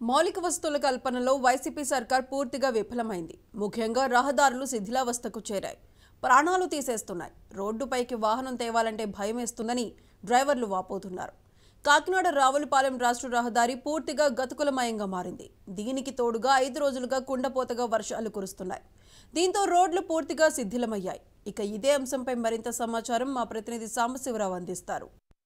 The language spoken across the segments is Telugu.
మౌలిక వస్తువుల కల్పనలో వైసీపీ సర్కార్ పూర్తిగా విఫలమైంది ముఖ్యంగా రహదారులు శిథిలావస్థకు చేరాయి ప్రాణాలు తీసేస్తున్నాయి రోడ్డుపైకి వాహనం తేవాలంటే భయం వేస్తుందని డ్రైవర్లు వాపోతున్నారు కాకినాడ రావులపాలెం రాష్ట్ర రహదారి పూర్తిగా గతుకులమయంగా మారింది దీనికి తోడుగా ఐదు రోజులుగా కుండపోతగా వర్షాలు కురుస్తున్నాయి దీంతో రోడ్లు పూర్తిగా శిథిలమయ్యాయి ఇక ఇదే అంశంపై మరింత సమాచారం మా ప్రతినిధి సాంబశివరావు అందిస్తారు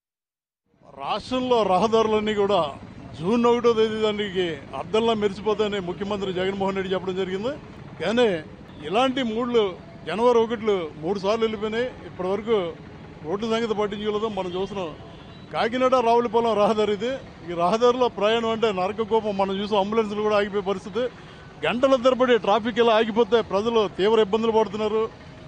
రాష్ట్రంలో రహదారులన్నీ కూడా జూన్ ఒకటో తేదీ దానికి అద్దంలా మెరిసిపోతాయని ముఖ్యమంత్రి జగన్మోహన్ రెడ్డి చెప్పడం జరిగింది కానీ ఇలాంటి మూడ్లు జనవరి ఒకట్లు మూడు సార్లు వెళ్ళిపోయినాయి ఇప్పటి వరకు రోడ్ల సంగతి పట్టించుకోలేదు మనం చూస్తున్నాం కాకినాడ రావులపాలెం రహదారి ఇది ఈ రహదారిలో ప్రయాణం అంటే నరక కోపం మనం చూసాం అంబులెన్స్లు కూడా ఆగిపోయే పరిస్థితి గంటల తరబడి ట్రాఫిక్ ఇలా ఆగిపోతే ప్రజలు తీవ్ర ఇబ్బందులు పడుతున్నారు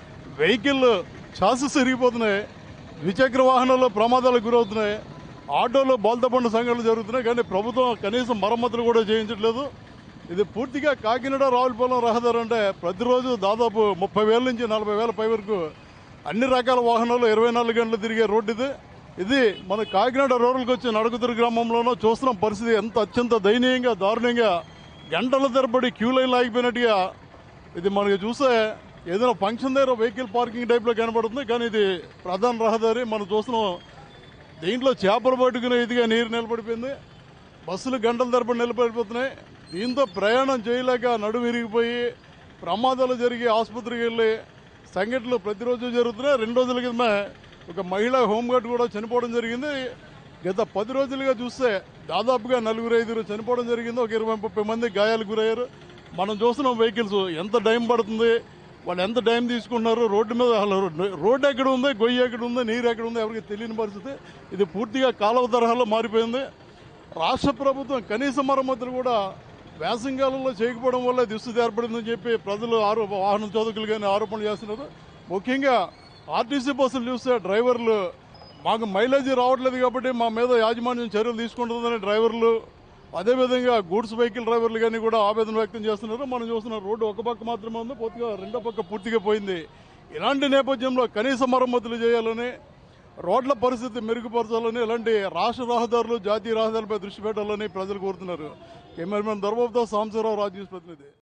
వెహికల్ ఛాసెస్ ఇరిగిపోతున్నాయి ద్విచక్ర వాహనాల్లో ప్రమాదాలకు గురవుతున్నాయి ఆటోలో బోల్తపండు సంఘటనలు జరుగుతున్నాయి కానీ ప్రభుత్వం కనీసం మరమ్మతులు కూడా చేయించట్లేదు ఇది పూర్తిగా కాకినాడ రావులపాలెం రహదారి అంటే ప్రతిరోజు దాదాపు ముప్పై వేల నుంచి నలభై వేల పై వరకు అన్ని రకాల వాహనాలు ఇరవై నాలుగు గంటలు తిరిగే రోడ్డు ఇది ఇది మన కాకినాడ రూరల్కి వచ్చి నడుకుతురు గ్రామంలోనూ చూస్తున్న పరిస్థితి ఎంత అత్యంత దయనీయంగా దారుణంగా గంటల తరబడి క్యూ లైన్ ఆగిపోయినట్టుగా ఇది మనకి చూస్తే ఏదైనా ఫంక్షన్ దగ్గర వెహికల్ పార్కింగ్ టైప్లో కనబడుతుంది కానీ ఇది ప్రధాన రహదారి మనం చూస్తున్నాం దీంట్లో చేపలు పట్టుకునే ఇదిగా నీరు నిలబడిపోయింది బస్సులు గంటల తరబడి నిలబడిపోతున్నాయి దీంతో ప్రయాణం చేయలేక నడుము విరిగిపోయి ప్రమాదాలు జరిగి ఆసుపత్రికి వెళ్ళి సంఘటనలు ప్రతిరోజు జరుగుతున్నాయి రెండు రోజుల కింద ఒక మహిళా హోంగార్డ్ కూడా చనిపోవడం జరిగింది గత పది రోజులుగా చూస్తే దాదాపుగా నలుగురు ఐదుగురు చనిపోవడం జరిగింది ఒక ఇరవై ముప్పై మంది గాయాలకు గురయ్యారు మనం చూస్తున్నాం వెహికల్స్ ఎంత టైం పడుతుంది వాళ్ళు ఎంత టైం తీసుకుంటున్నారు రోడ్డు మీద అసలు రోడ్డు ఎక్కడ ఉంది గొయ్యి ఎక్కడ ఉంది నీరు ఎక్కడ ఉంది ఎవరికి తెలియని పరిస్థితి ఇది పూర్తిగా కాలువ తరహాలో మారిపోయింది రాష్ట్ర ప్రభుత్వం కనీస మరమ్మతులు కూడా వేసంకాలంలో చేయకపోవడం వల్ల దుస్థితి ఏర్పడిందని చెప్పి ప్రజలు ఆరో వాహన చోదకులు కానీ ఆరోపణలు చేస్తున్నారు ముఖ్యంగా ఆర్టీసీ బస్సులు చూస్తే డ్రైవర్లు మాకు మైలేజీ రావట్లేదు కాబట్టి మా మీద యాజమాన్యం చర్యలు తీసుకుంటుందని డ్రైవర్లు అదేవిధంగా గూడ్స్ వెహికల్ డ్రైవర్లు కానీ కూడా ఆవేదన వ్యక్తం చేస్తున్నారు మనం చూస్తున్న రోడ్డు ఒక పక్క మాత్రమే ఉంది పూర్తిగా రెండో పక్క పూర్తిగా పోయింది ఇలాంటి నేపథ్యంలో కనీస మరమ్మతులు చేయాలని రోడ్ల పరిస్థితి మెరుగుపరచాలని ఇలాంటి రాష్ట్ర రహదారులు జాతీయ రహదారులపై దృష్టి పెట్టాలని ప్రజలు కోరుతున్నారు కెమెరామెన్ దర్బాబుతో సాంబశివరావు రాజు న్యూస్ ప్రతినిధి